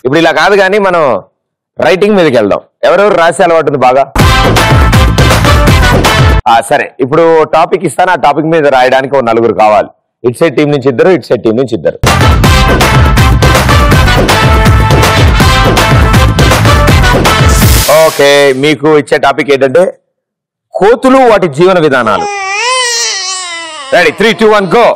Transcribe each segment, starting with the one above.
ఇప్పుడు ఇలా కాదు కానీ మనం రైటింగ్ మీదకి వెళ్దాం ఎవరెవరు రాసే అలవాటు ఉంది బాగా ఆ, సరే ఇప్పుడు టాపిక్ ఇస్తాను ఆ టాపిక్ మీద రాయడానికి ఒక నలుగురు కావాలి ఇట్ సైడ్ టీం నుంచి ఇద్దరు ఇట్ సైడ్ టీం నుంచి ఇద్దరు ఓకే మీకు ఇచ్చే టాపిక్ ఏంటంటే కోతులు వాటి జీవన విధానాలు ready three two one go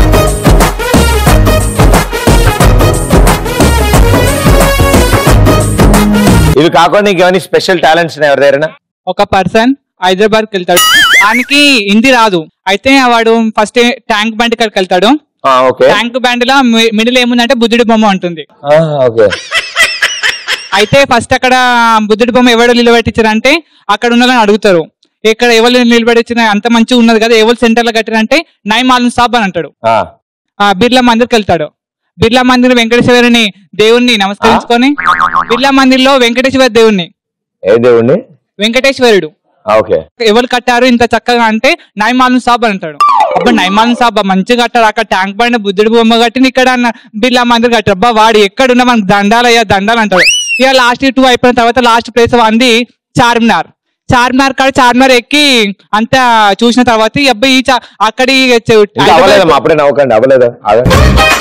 ఇవి కాకుండా ఇంకేమైనా స్పెషల్ టాలెంట్స్ ఎవరి దగ్గర ఒక పర్సన్ హైదరాబాద్ కి వెళ్తాడు దానికి హిందీ రాదు అయితే వాడు ఫస్ట్ ట్యాంక్ బండ్ కాడికి వెళ్తాడు ఓకే ట్యాంక్ బండ్ లో మిడిల్ ఏముందంటే బుద్ధుడి బొమ్మ ఉంటుంది ఓకే అయితే ఫస్ట్ అక్కడ బుద్ధుడి బొమ్మ ఎవరు నిలబెట్టించారంటే అక్కడ ఉన్న వాళ్ళని అడుగుతారు ఇక్కడ ఎవరు నిలబెట్టించిన అంత మంచిగా ఉన్నది కదా ఎవరు సెంటర్ లో కట్టారంటే నై మాలన్ సాబ్ అని అంటాడు ఆ బిర్లా మందిర్కి వెళ్తాడు బిర్లా మందిర్ వెంకటేశ్వరుని దేవుణ్ణి నమస్కరించుకొని బిర్లా మందిర్ లో వెంకటేశ్వర దేవుణ్ణి ఏ దేవుణ్ణి వెంకటేశ్వరుడు ఓకే ఎవరు కట్టారు ఇంత చక్కగా అంటే నైమాలం సాబ్ అని అంటాడు అబ్బా నైమాలం సాబ్ మంచిగా కట్టారు అక్కడ ట్యాంక్ బండ్ బుద్ధుడి బొమ్మ కట్టిన ఇక్కడ అన్న బిర్లా మందిర్ కట్టారు అబ్బా వాడు ఎక్కడున్నా మనకు దండాలయ్యా దండాలు అంటాడు ఇక లాస్ట్ టూ అయిపోయిన తర్వాత లాస్ట్ ప్లేస్ అంది చార్మినార్ చార్మినార్ కాడ చార్మినార్ ఎక్కి అంతా చూసిన తర్వాత ఈ అబ్బాయి ఈ చా- అక్కడి ఇంకా అవ్వలేదమ్మా అప్పుడే నవ్వకండి అవ్వలేదా ఆగండి.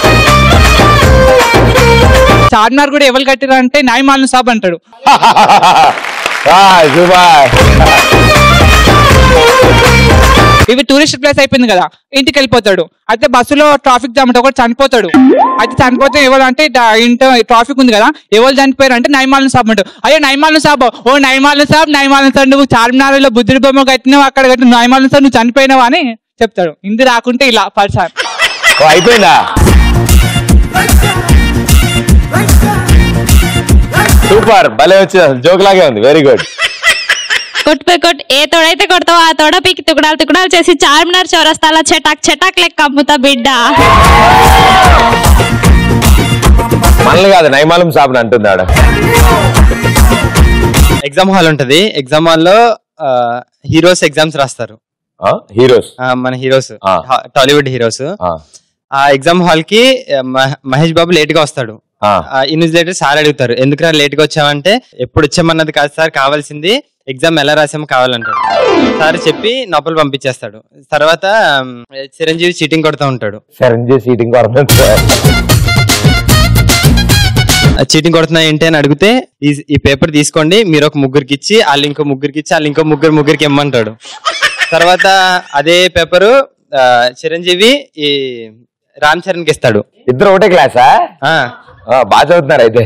చార్మినార్ కూడా ఎవరు కట్టారు అంటే నైమాలం సాబ్ అంటాడు ఆ, సూపర్ ఇవి టూరిస్ట్ ప్లేస్ అయిపోయింది కదా ఇంటికి వెళ్ళిపోతాడు అయితే బస్సులో ట్రాఫిక్ జామ్ ఒకటి చనిపోతాడు అయితే చనిపోతే ఎవరు అంటే డా- ఇంట ట్రాఫిక్ ఉంది కదా ఎవరు చనిపోయారు అంటే నైమాలను సాబ్ అంటాడు అయ్యో నైమాలను సాబ్ ఓ నైమాలను సాబ్ నైమాలను సాబ్ నువ్వు చార్మినార్ లో బుద్ధుడి బొమ్మ కట్టినావు అక్కడ కట్టిన నైమాలను సాబ్ నువ్వు చనిపోయినావు అని చెప్తాడు ఇంది రాకుంటే ఇలా పర్సాన్ ఓ, అయిపోయిందా సూపర్ భలే వచ్చింది జోక్ లాగే ఉంది వెరీ గుడ్ కొట్టుపోయి కొట్టు ఏ తోడైతే కొడతావో ఆ తోడ పీకి తుకడాలు తుకడాలు చేసి చార్మినార్ చౌరస్తాల చెటాక్ చెటాక్ లెక్క అమ్ముతా బిడ్డ మనల్ని కాదు నైమాలం సాబ్ అంటుంది ఆడ ఎగ్జామ్ హాల్ ఉంటది ఎగ్జామ్ హాల్ లో హీరోస్ ఎగ్జామ్స్ రాస్తారు హీరోస్ ఆ, మన హీరోస్ ఆ. టాలీవుడ్ హీరోస్ ఆ ఎగ్జామ్ హాల్ కి ఆ, మహ- మహేష్ బాబు లేట్ గా వస్తాడు ఇన్విజిలేటర్ సార్ అడుగుతారు ఎందుకు లేట్ గా వచ్చావంటే ఎప్పుడు వచ్చామన్నది కాదు సార్ కావాల్సింది ఎగ్జామ్ ఎలా రాసామో కావాలంటాడు సార్ చెప్పి లోపల పంపించేస్తాడు తర్వాత ఉమ్, చిరంజీవి చీటింగ్ కొడుతూ ఉంటాడు సరే సీటింగ్ చీటింగ్ కొడుతున్నా ఏంటి అని అడిగితే ఈ ఈ పేపర్ తీసుకోండి మీరు ఒక ముగ్గురికి ఇచ్చి వాళ్ళు ఇంకో ముగ్గురికి ఇచ్చి వాళ్ళు ఇంకో ముగ్గురు ముగ్గురికి ఇమ్మంటాడు తర్వాత అదే పేపరు ఆ, చిరంజీవి ఈ రామ్ చరణ్ కి ఇస్తాడు ఇద్దరు ఒకటే క్లాసా ఆ, బాగా చదువుతున్నారు అయితే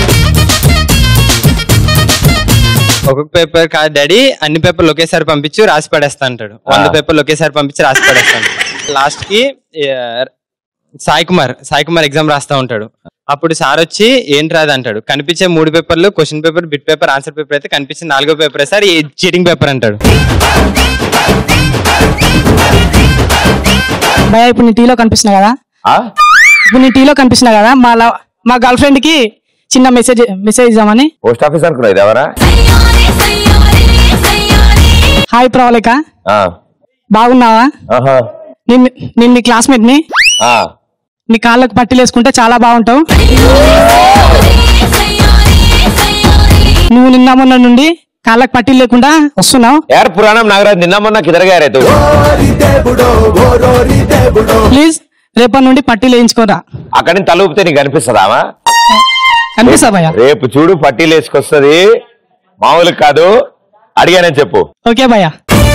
ఒక్కొక్క పేపర్ కాదు డాడీ అన్ని పేపర్లు ఒకేసారి పంపించు రాసి పడేస్తా అంటాడు వంద ఆ. పేపర్లు ఒకేసారి పంపించి రాసి పడేస్తాను లాస్ట్ కి ఆ, సాయి కుమార్ సాయి కుమార్ ఎగ్జామ్ రాస్తా ఉంటాడు అప్పుడు సార్ వచ్చి ఏంటి రాదు అంటాడు కనిపించే మూడు పేపర్లు question paper bit paper answer paper అయితే కనిపించే నాలుగో పేపర్ సార్ ఈ చీటింగ్ పేపర్ అంటాడు భయ ఇప్పుడు నీ టీలో కనిపిస్తున్నా కదా ఆ? ఇప్పుడు నీ టీలో కనిపిస్తున్నా కదా మా లవ్- మా గర్ల్ ఫ్రెండ్ కి చిన్న మెసేజ్ మెసేజ్ ఇద్దామని పోస్ట్ ఆఫీస్ అనుకున్నా ఇది ఎవరా హాయ్ ప్రవళిక ఆ, బాగున్నావా ఆహా, నేను నేను నీ క్లాస్మేట్ ని ఆ. నీ కాళ్ళకు పట్టీలు వేసుకుంటే చాలా బాగుంటావు నువ్వు నిన్న మొన్న నుండి కాళ్ళకు పట్టీలు లేకుండా వస్తున్నావు యార్ పురాణం నాగరాజ్ నిన్న మొన్న కిదరగారే తూ ప్లీజ్ రేపటి నుండి పట్టీలు వేయించుకోరా అక్కడి నుంచి తలూపితే నీకు కనిపిస్తుందామా కనిపిస్తా భయ్య రేపు చూడు పట్టీలు వేసుకొస్తుంది మామూలు కాదు అడిగానని చెప్పు ఓకే భయ్య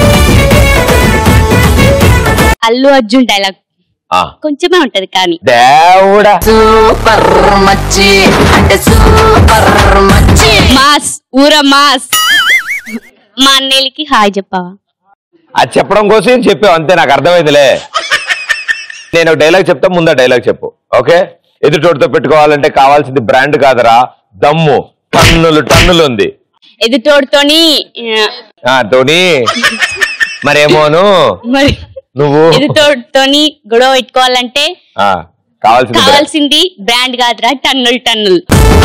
అల్లు అర్జున్ డైలాగ్ ఆ కొంచెమే ఉంటది కానీ దేవుడా సూపర్ మచ్చి అంటే సూపర్ మచ్చి మాస్ ఊర మాస్ మా అన్నయ్యలకి హాయ్ చెప్పావా అది చెప్పడం కోసం చెప్పావు అంతే నాకు అర్థమైందిలే నేను ఒక డైలాగ్ చెప్తా ముందు డైలాగ్ చెప్పు ఓకే ఎదుటోడితో పెట్టుకోవాలంటే కావాల్సింది బ్రాండ్ కాదరా దమ్ము టన్నులు టన్నులు ఉంది ఎదుటోడితోని ఆ, ఆ తోని మరేమోను మరి నువ్వు ఎదుటోడితోని గొడవ పెట్టుకోవాలంటే ఆ, కావాల్సింది brand. కావాల్సింది బ్రాండ్ కాదురా టన్నులు టన్నులు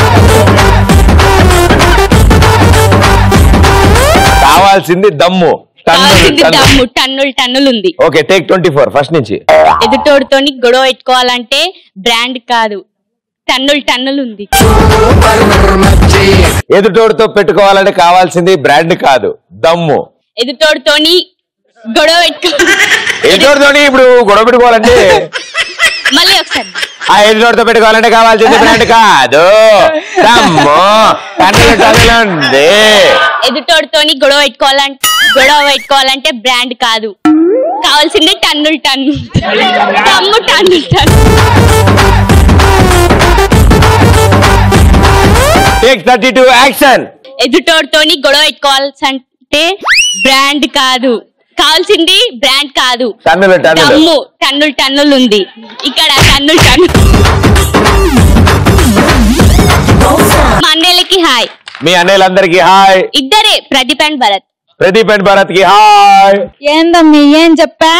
కావాల్సింది దమ్ము టన్నులు కావాల్సింది టన్నులు దమ్ము టన్నులు టన్నులు ఉంది okay take twenty four first నుంచి ఎదుటోడితోని గొడవ పెట్టుకోవాలంటే బ్రాండ్ కాదు టన్నులు టన్నులు ఉంది ఎదుటోడితో పెట్టుకోవాలంటే కావాల్సింది బ్రాండ్ కాదు దమ్ము ఎదుటోడితోని గొడవ పెట్టుకో ఎదుటోడితోని ఇప్పుడు గొడవ పెట్టుకోవాలంటే మళ్ళీ ఒకసారి ఆ ఎదుటోడితో పెట్టుకోవాలంటే కావాల్సింది బ్రాండ్ కాదు దమ్ము టన్నులు టన్నులు ఉంది ఎదుటోడితోని గొడవ పెట్టుకోవాలంటే గొడవ పెట్టుకోవాలంటే బ్రాండ్ కాదు కావాల్సిందే టన్నులు టన్ను తమ్ము టన్నులు ton take thirty two action ఎదుటోడితోని గొడవ పెట్టుకోవాల్సంటే బ్రాండ్ కాదు కావాల్సింది బ్రాండ్ కాదు టన్నులు టన్నులు తమ్ము టన్నులు టన్నులు ఉంది ఇక్కడ టన్నులు టన్ను మండలికి హాయ్ మీ అన్నయ్యలందరికీ హాయ్ ఇద్దరే ప్రదీప్ అండ్ భరత్ ప్రదీప్ అండ్ భరత్ కి హాయ్ ఏందమ్మీ ఏం చెప్పా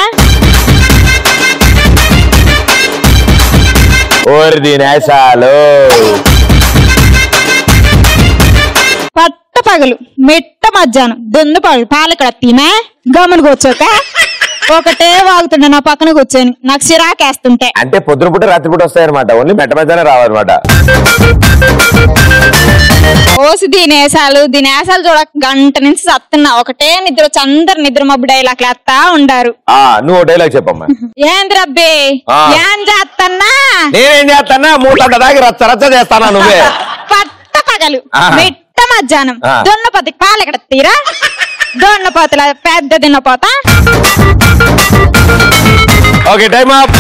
ఓరి దీని వేసాలు పట్ట పగలు మెట్ట మధ్యాహ్నం దొందు పగలు పాలక్కడ తినే గమని కూర్చోక ఒకటే వాగుతుండే నా పక్కన కూర్చొని నాకు చిరాకేస్తుంటే అంటే పొద్దున పూట రాత్రి పూట వస్తాయన్నమాట ఓన్లీ మెట్ట మధ్యాహ్నం రావన్నమాట ఓసి దీని వేసాలు దీని వేసాలు చూడ గంట నుంచి సత్తున్నా ఒకటే నిద్ర వచ్చి అందరు నిద్ర మబ్బు డైలాగ్ లేస్తా ఉండారు ఆ నువ్వు డైలాగ్ చెప్పమ్మా ఏంది రబ్బే ఆ. ఏం చేస్తన్నా నేనేం చేస్తానా మూతంట దాగి రచ్చ రచ్చ చేస్తానా నువ్వే పట్ట పగలు ఆ. మెట్ట మధ్యాహ్నం ఆ. దున్నపోతకి పాలెక్కడ తీరా దున్నపోతల పెద్ద దున్నపోత ఓకే టైం అప్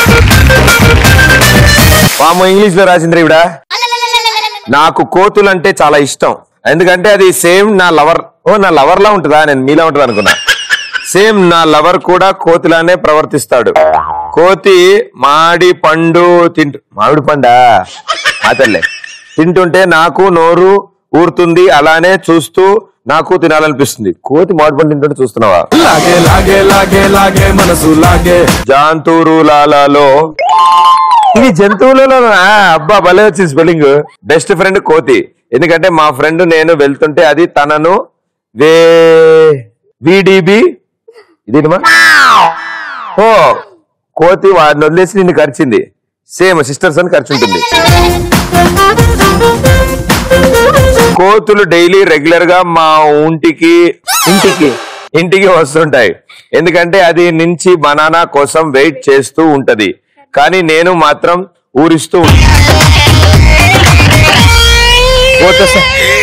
వాము ఇంగ్లీష్ లో రాసింది ఇవిడ నాకు కోతులు అంటే చాలా ఇష్టం ఎందుకంటే అది సేమ్ నా లవర్ ఓ నా లవర్ లా ఉంటుందా నేను మీలా ఉంటుంది అనుకున్నా సేమ్ నా లవర్ కూడా కోతిలానే ప్రవర్తిస్తాడు కోతి మాడి పండు తింటు మామిడి పండా అతల్లే తింటుంటే నాకు నోరు ఊరుతుంది అలానే చూస్తూ నాకు తినాలనిపిస్తుంది కోతి మామిడి పండు తింటుంటే చూస్తున్నావా లాగే లాగే లాగే లాగే మనసు లాగే జాంతూరులాలలో ఇది జంతువులలో అబ్బా భలే వచ్చింది స్పెల్లింగ్ బెస్ట్ ఫ్రెండ్ కోతి ఎందుకంటే మా ఫ్రెండ్ నేను వెళ్తుంటే అది తనను వే విడిబి ఇదేంటమ్మా ఓ కోతి వాడిని వదిలేసి నిన్ను ఖర్చింది సేమ్ సిస్టర్స్ అని ఖర్చు ఉంటుంది కోతులు డైలీ రెగ్యులర్ గా మా ఇంటికి ఇంటికి ఇంటికి వస్తుంటాయి ఎందుకంటే అది నుంచి బనానా కోసం వెయిట్ చేస్తూ ఉంటది కానీ నేను మాత్రం ఊరిస్తూ ఉం- కోత-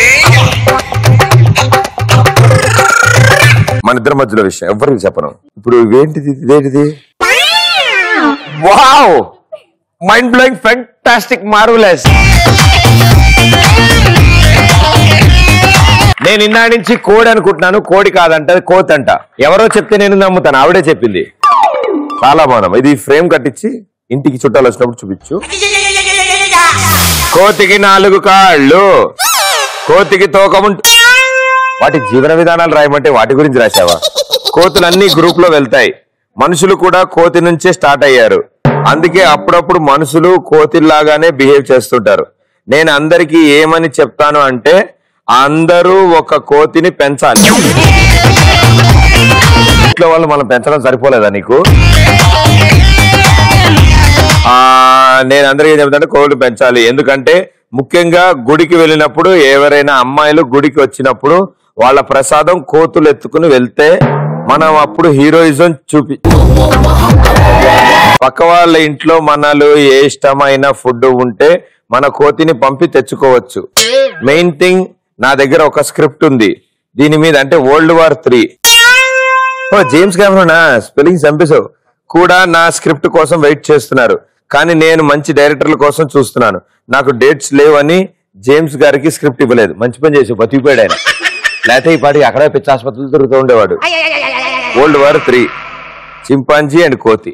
మన ఇద్దరి మధ్యలో విషయం ఎవరికి చెప్పను ఇప్పుడు ఇవేంటిది ఇదేంటిది wow mind blowing fantastic marvellous నేను ఇన్నా నుంచి కోడి అనుకుంటున్నాను కోడి కాదంట అది కోతి అంట ఎవరో చెప్తే నేను నమ్ముతాను ఆవిడే చెప్పింది చాలా బాగున్నాం ఇది ఫ్రేమ్ కట్టించి ఇంటికి చుట్టాలు వచ్చినప్పుడు చూపించు కోతికి నాలుగు కాళ్ళు కోతికి తోక ఉంట వాటి జీవన విధానాలు రాయమంటే వాటి గురించి రాశావా కోతులన్నీ గ్రూప్ లో వెళ్తాయి మనుషులు కూడా కోతి నుంచే స్టార్ట్ అయ్యారు అందుకే అప్పుడప్పుడు మనుషులు కోతిల్లాగానే బిహేవ్ చేస్తుంటారు నేను అందరికీ ఏమని చెప్తాను అంటే అందరూ ఒక కోతిని పెంచాలి ఇంట్లో వాళ్ళు మనం పెంచడం సరిపోలేదా నీకు ఆ నేను అందరికీ చెప్తాను కోళ్ళు పెంచాలి ఎందుకంటే ముఖ్యంగా గుడికి వెళ్ళినప్పుడు ఎవరైనా అమ్మాయిలు గుడికి వచ్చినప్పుడు వాళ్ళ ప్రసాదం కోతులు ఎత్తుకుని వెళ్తే మనం అప్పుడు హీరోయిజం చూపి పక్క వాళ్ళ ఇంట్లో మనలు ఏ ఇష్టమైన ఫుడ్ ఉంటే మన కోతిని పంపి తెచ్చుకోవచ్చు మెయిన్ థింగ్ నా దగ్గర ఒక స్క్రిప్ట్ ఉంది దీని మీద అంటే వరల్డ్ వార్ త్రీ ఓ జేమ్స్ కెమెరోనా స్పెల్లింగ్ చంపేశావు కూడా నా స్క్రిప్ట్ కోసం వెయిట్ చేస్తున్నారు కానీ నేను మంచి డైరెక్టర్ల కోసం చూస్తున్నాను నాకు డేట్స్ లేవని జేమ్స్ గారికి స్క్రిప్ట్ ఇవ్వలేదు మంచి పని చేసి బతికిపోయాడు ఆయన లేకపోతే ఈ పాటికి అక్కడే పిచ్చి ఆసుపత్రులు తిరుగుతూ ఉండేవాడు world war three chimpanzee and కోతి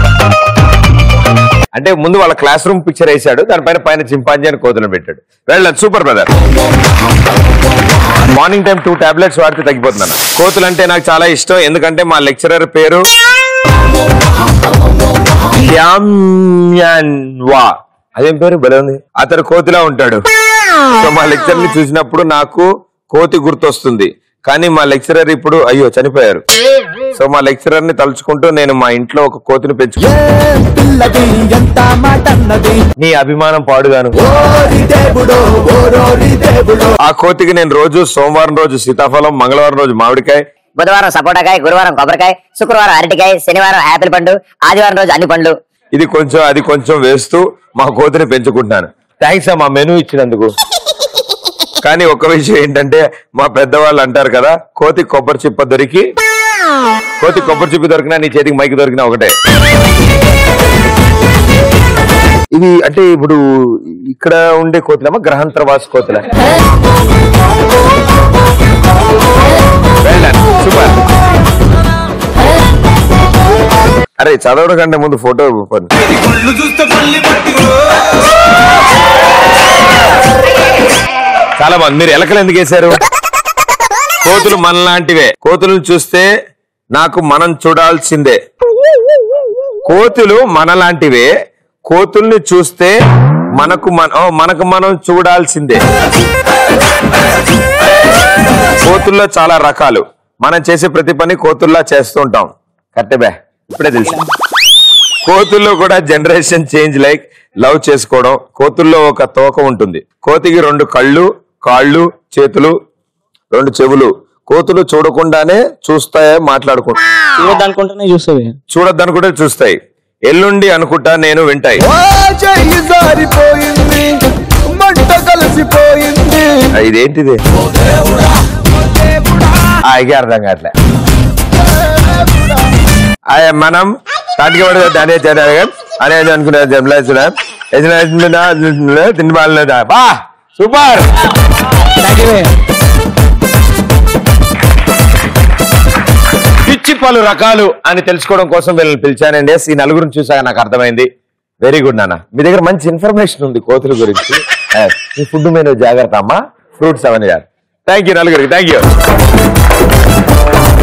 అంటే ముందు వాళ్ళ క్లాస్ రూమ్ పిక్చర్ వేసాడు దానిపైన పైన చింపాంజీ అని కోతులను పెట్టాడు వెళ్ళదు super brother morning time two tablets వాడితే తగ్గిపోతున్నాను కోతులు అంటే నాకు చాలా ఇష్టం ఎందుకంటే మా లెక్చరర్ పేరు శ్యామ్యాన్వా అదేం పేరు భలే ఉంది అతడు కోతిలా ఉంటాడు సో మా లెక్చర్ ని చూసినప్పుడు నాకు కోతి గుర్తొస్తుంది కానీ మా లెక్చరర్ ఇప్పుడు అయ్యో చనిపోయారు సో మా లెక్చరర్ ని తలుచుకుంటూ నేను మా ఇంట్లో ఒక కోతిని పెంచుకు పిల్లది ఎంత మాటన్నది నీ అభిమానం పాడుగాను ఓరి దేవుడో ఓరోరి దేవుడో ఆ కోతికి నేను రోజు సోమవారం రోజు సీతాఫలం మంగళవారం రోజు మామిడికాయ బుధవారం సపోటాకాయ గురువారం కొబ్బరికాయ శుక్రవారం అరటికాయ శనివారం యాపిల్ పండు ఆదివారం రోజు అన్ని పండ్లు ఇది కొంచెం అది కొంచెం వేస్తూ మా కోతిని పెంచుకుంటున్నాను థ్యాంక్స్ మా మెనూ ఇచ్చినందుకు కానీ ఒక విషయం ఏంటంటే మా పెద్దవాళ్ళు అంటారు కదా కోతి కొబ్బరి చిప్ప దొరికి కోతి కొబ్బరి చిప్ప దొరికినా నీ చేతికి మైకి దొరికినా ఒకటే ఇవి అంటే ఇప్పుడు ఇక్కడ ఉండే కోతులేమో గ్రహాంతరవాసి కోతుల సూపర్ అరే చదవడం కంటే ముందు ఫోటో పంపు. చాలా బాగుంది మీరు ఎలకలు ఎందుకు వేశారు కోతులు మనలాంటివే కోతులను చూస్తే నాకు మనం చూడాల్సిందే కోతులు మనలాంటివే కోతుల్ని చూస్తే మనకు మన ఓ, మనకు మనం చూడాల్సిందే కోతుల్లో చాలా రకాలు మనం చేసే ప్రతి పని కోతుల్లా చేస్తుంటాం కరెక్టే బే ఇప్పుడే తెలుసు కోతుల్లో కూడా జనరేషన్ చేంజ్ లైక్ లవ్ చేసుకోవడం కోతుల్లో ఒక తోక ఉంటుంది కోతికి రెండు కళ్ళు కాళ్ళు చేతులు రెండు చెవులు కోతులు చూడకుండానే చూస్తాయే మాట్లాడుకుంటా చూడదనుకుంటేనే చూస్తుంది చూడొద్దనుకుంటే చూస్తాయి ఎల్లుండి అనుకుంటా నేను వింటాయి ఓ చెయ్యి జారిపోయింది మంట కలిసిపోయింది ఆ, ఇదేంటిది ఆ, ఇక అర్థం కావట్లే ఆ, మనం తాటికి పడితే దానే చేద్దాం అనేది అనుకున్నా జన్మలేస్తున్నాం తిండి బాగాలేదా బా సూపర్ పిచ్చి పలు రకాలు అని తెలుసుకోవడం కోసం వీళ్ళని పిలిచానండి Yes, ఈ నలుగురిని చూసాక నాకు అర్థమైంది వెరీ గుడ్ నాన్న మీ దగ్గర మంచి ఇన్ఫర్మేషన్ ఉంది కోతుల గురించి Yes, ఈ ఫుడ్ మెనూ జాగ్రత్త అమ్మా ఫ్రూట్స్ అవన్నీ థ్యాంక్ యూ నలుగురికి థ్యాంక్ యూ